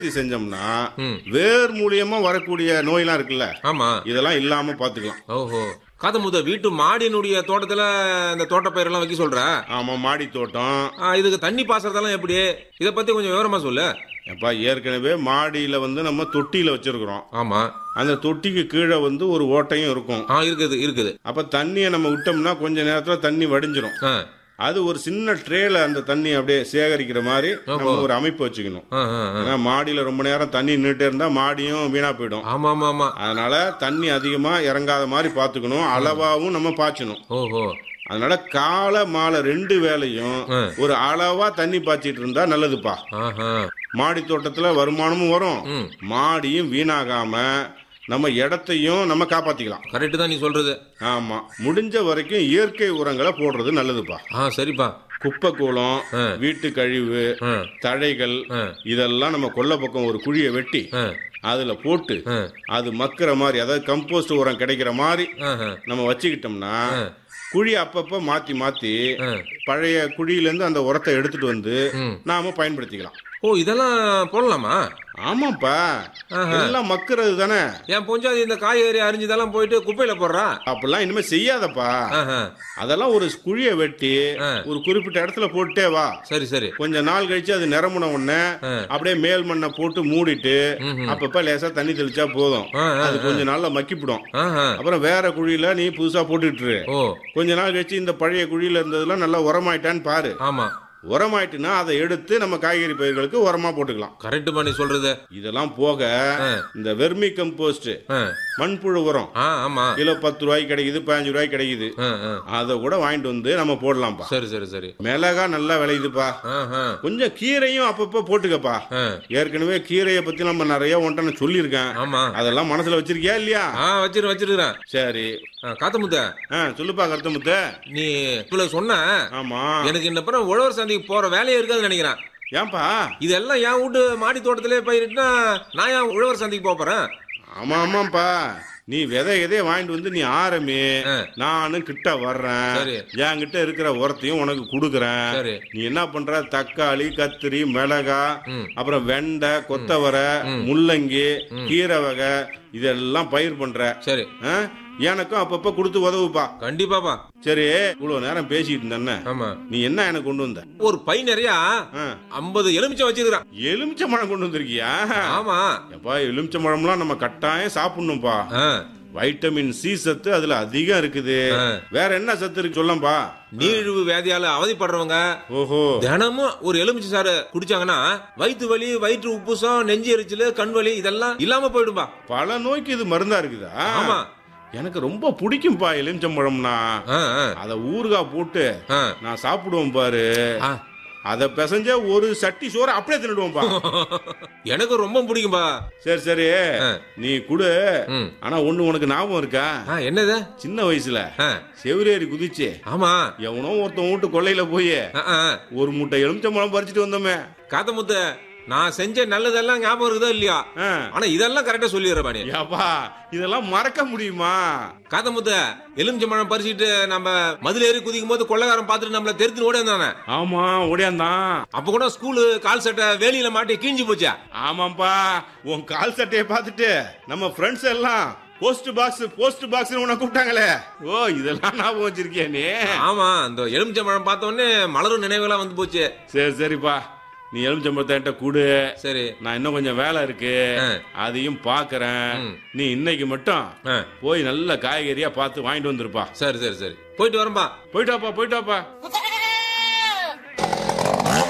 இது செஞ்சோம்னா ம். வேர் மூலியமா வரக்கூடிய நோயெல்லாம் இருக்குல்ல ஆமா இதெல்லாம் இல்லாம பாத்துக்கலாம் ஓஹோ காதமுத வீட்டு மாடியினுடைய தோட்டத்துல இந்த தோட்டப்பயிரெல்லாம் வைக்க சொல்ற ஆமா மாடி தோட்டம் ஆ, இதுக்கு தண்ணி பாசறதெல்லாம் எப்படி இத பத்தி கொஞ்சம் விவரமா சொல்லு எப்பா ஏற்கனவே மாடியில வந்து நம்ம தொட்டியில வச்சிருக்கிறோம் ஆமா அந்த தொட்டிக்கு கீழே வந்து ஒரு ஓட்டையும் இருக்கும் ஆ இருக்குது இருக்குது அப்ப தண்ணியை நம்ம விட்டோம்னா கொஞ்ச நேரத்துல தண்ணி வடிஞ்சிரும் ஆ, அது ஒரு சின்ன ட்ரேல அந்த தண்ணி அப்படியே சேகரிக்கிற மாதிரி நம்ம ஒரு அமைப்பு வச்சுக்கணும் ஆ, ஆ, ஆ. ஏன்னா மாடியில ரொம்ப நேரம் தண்ணி நின்றுட்டே இருந்தா மாடியும் வீணா போயிடும் ஆமா ஆமா ஆமா அதனால தண்ணி அதிகமா இறங்காத மாதிரி பாத்துக்கணும் அளவாவும் நம்ம பாய்ச்சணும் ஓஹோ அதனால காலை மாலை ரெண்டு வேளையும் ஆ. ஒரு அளவா தண்ணி பாய்ச்சிட்டு இருந்தா நல்லதுப்பா ஆஹா மாடி தோட்டத்துல வருமானமும் வரும் ம் மாடியும் வீணாகாம நம்ம இடத்தையும் நம்ம காப்பாத்திக்கலாம் கரெக்ட் தான் நீ சொல்றது ஆமா முடிஞ்ச வரைக்கும் இயற்கை உரங்களை போடுறது நல்லதுப்பா ஆ சரிப்பா குப்பை கூலம் ஆ. வீட்டு கழிவு ஆ, தழைகள் ஆ, இதெல்லாம் நம்ம கொல்லை பக்கம் ஒரு குழியை வெட்டி ஆ, அதுல போட்டு ஆ, அது மக்கிற மாதிரி அதாவது கம்போஸ்ட் உரம் கிடைக்கிற மாதிரி ஆஹா, நம்ம வச்சுக்கிட்டோம்னா ஆ. குழி அப்பப்ப மாத்தி மாத்தி ஆ. பழைய குழியிலேருந்து அந்த உரத்தை எடுத்துட்டு வந்து ம். நாம பயன்படுத்திக்கலாம் ஓ இதெல்லாம் போடலாமா ஆமாப்பா ஆஹா. எல்லாம் மக்கிறது தானே என் பொஞ்சாதி இந்த காய்கறி அரிஞ்சதெல்லாம் போயிட்டு குப்பையில போடுறா அப்படிலாம் இனிமே செய்யாதப்பா ஆஹா, அதெல்லாம் ஒரு குழியை வெட்டி ஆ. ஒரு குறிப்பிட்ட இடத்துல போட்டே வா சரி சரி கொஞ்ச நாள் கழிச்சு அது நிரம்பின உடனே ஆ. அப்படியே மேல் மண்ணை போட்டு மூடிட்டு ம்ஹும். அப்பப்ப லேசா தண்ணி தெளிச்சா போதும் ஆ, ஆ, அது கொஞ்ச நாள்ல மக்கிப்பிடும் ஆஹா, அப்புறம் வேற குழியில நீ புதுசா போட்டுட்டு ஓ கொஞ்ச நாள் கழிச்சு இந்த பழைய குழியில இருந்ததெல்லாம் நல்லா உரமாயிட்டான்னு பாரு ஆமா உரமாயிட்டுனா அதை எடுத்து நம்ம காய்கறி பயிர்களுக்கு உரமா போட்டுக்கலாம் கரெக்ட் பண்ணி சொல்றது இதெல்லாம் போக ஆ. இந்த வெர்மி கம்போஸ்ட் ஆ, மண்புழு உரம் ஆ ஆமா கிலோ பத்து ரூபாய்க்கு கிடைக்குது பதினஞ்சு ரூபாய்க்கு கிடைக்குது ஆ, ஆ. அதை கூட வாங்கிட்டு வந்து நம்ம போடலாம்ப்பா சரி சரி சரி மிளகா நல்லா விளையுதுப்பா ஆஹா, கொஞ்சம் கீரையும் அப்பப்போ போட்டுக்கப்பா ஆ, ஏற்கனவே கீரையை பத்தி நம்ம நிறைய ஒன்றை நான் சொல்லியிருக்கேன் ஆமா அதெல்லாம் மனசுல வச்சிருக்கியா இல்லையா ஆ வச்சிரு வச்சிருக்கிறேன் சரி காத்தமுத்த ஆ சொல்லுப்பா கருத்தமுத்த நீ இவ்வளவு சொன்ன ஆமா எனக்கு இந்த படம் உழவர் சந்தைக்கு போற வேலையே இருக்காதுன்னு நினைக்கிறேன் ஏன்பா இதெல்லாம் என் வீட்டு மாடி தோட்டத்திலே பயிரிட்டுனா நான் ஏன் உழவர் சந்தைக்கு போப் போறேன் ஆமா ஆமாப்பா நீ விதை எதைய வாங்கிட்டு வந்து நீ ஆரம்பி ஆ. நானும் கிட்ட வர்றேன் சரி. என்கிட்ட இருக்கிற உரத்தையும் உனக்கு கொடுக்குறேன் சரி நீ என்ன பண்ற தக்காளி கத்திரி மிளகா ம். அப்புறம் வெண்டை கொத்தவரை முள்ளங்கி கீரை வகை இதெல்லாம் பயிர் பண்ற சரி ஆ? எனக்கும் அப்பப்ப கொடுத்து உதவுப்பா கண்டிப்பாப்பா சரி இவ்வளவு நேரம் பேசிட்டு இருந்தேன்ன ஆமா நீ என்ன எனக்கு கொண்டு வந்த ஒரு பை நிறைய ஆ. ஐம்பது எலுமிச்சம் வச்சிருக்கிறான் எலுமிச்சம்பழம் கொண்டு வந்திருக்கியா ஆமா எப்பா எலுமிச்சம்பழம்லாம் நம்ம கட்டாயம் சாப்பிடணும்ப்பா ஆ, வைட்டமின் சி சத்து அதுல அதிகம் இருக்குது ஆ. வேற என்ன சத்து இருக்கு சொல்லம்பா நீரிழிவு வியாதியால அவதிப்படுறவங்க ஓஹோ தினமும் ஒரு எலுமிச்சை சாறு குடிச்சாங்கன்னா வயிற்று வலி வயிற்று உப்புசம் நெஞ்சு எரிச்சல் கண் வலி இதெல்லாம் இல்லாம போயிடும்பா பல நோய்க்கு இது மருந்தா இருக்குதா ஆமா எனக்கு ரொம்ப பிடிக்கும்பா எலுமிச்சம்பழம்னா ஆ, ஆ, அத ஊறுகாய் போட்டு ஆ. நான் சாப்பிடுவேன் பாரு ஆ. அத பிசைஞ்ச ஒரு சட்டி சோறு அப்படியே தின்னுடுவோம்பா எனக்கு ரொம்ப பிடிக்கும்பா சரி சரி ஆ. நீ குடு ம். ஆனா ஒண்ணு உனக்கு ஞாபகம் இருக்கா ஆ, என்னது சின்ன வயசுல ஆ, செவிரேறி குதிச்சு ஆமா எவனோ ஒருத்தன் வீட்டு கொள்ளையில போய் ஆ, ஆ. ஒரு மூட்டை எலுமிச்சம்பழம் பறிச்சுட்டு வந்தோமே காத்தமுத்து நான் செஞ்ச நல்லதெல்லாம் ஞாபகம் இருக்குதா இல்லையா ஆ. ஆனா இதெல்லாம் கரெக்டா சொல்லிடுறப்பா நீ ஏப்பா இதெல்லாம் மறக்க முடியுமா காத்தமுத்து எலுமிச்சம்பழம் பறிச்சுட்டு நம்ம மதுல ஏறி குதிக்கும் போது கொள்ளக்காரன் பார்த்துட்டு நம்மள தெரிஞ்சு ஓடி இருந்தானே ஆமா ஓடியாந்தான் அப்ப கூட ஸ்கூலு கால் சட்டை வேலியில மாட்டி கிழிஞ்சு போச்சா ஆமாப்பா உன் கால் சட்டையை பார்த்துட்டு நம்ம ஃப்ரெண்ட்ஸ் எல்லாம் போஸ்ட் பாக்ஸ் போஸ்ட் பாக்ஸ் உன்னை கூப்பிட்டாங்களே ஓ இதெல்லாம் ஞாபகம் வச்சிருக்கியா நீ ஆமா அந்த எலுமிச்சம்பழம் பார்த்த உடனே மலரும் நினைவெல்லாம் வந்து போச்சு சரி சரிப்பா நீ எலுமிச்சம்பழத்தை என்கிட்ட கூடு சரி நான் இன்னும் கொஞ்சம் வேலை இருக்கு ஆ. அதையும் பாக்குறேன் ம். நீ இன்னைக்கு மட்டும் ஆ, போய் நல்ல காய்கறியா பார்த்து வாங்கிட்டு வந்திருப்பா சரி சரி சரி போயிட்டு வரேன்பா போயிட்டாப்பா போயிட்டாப்பா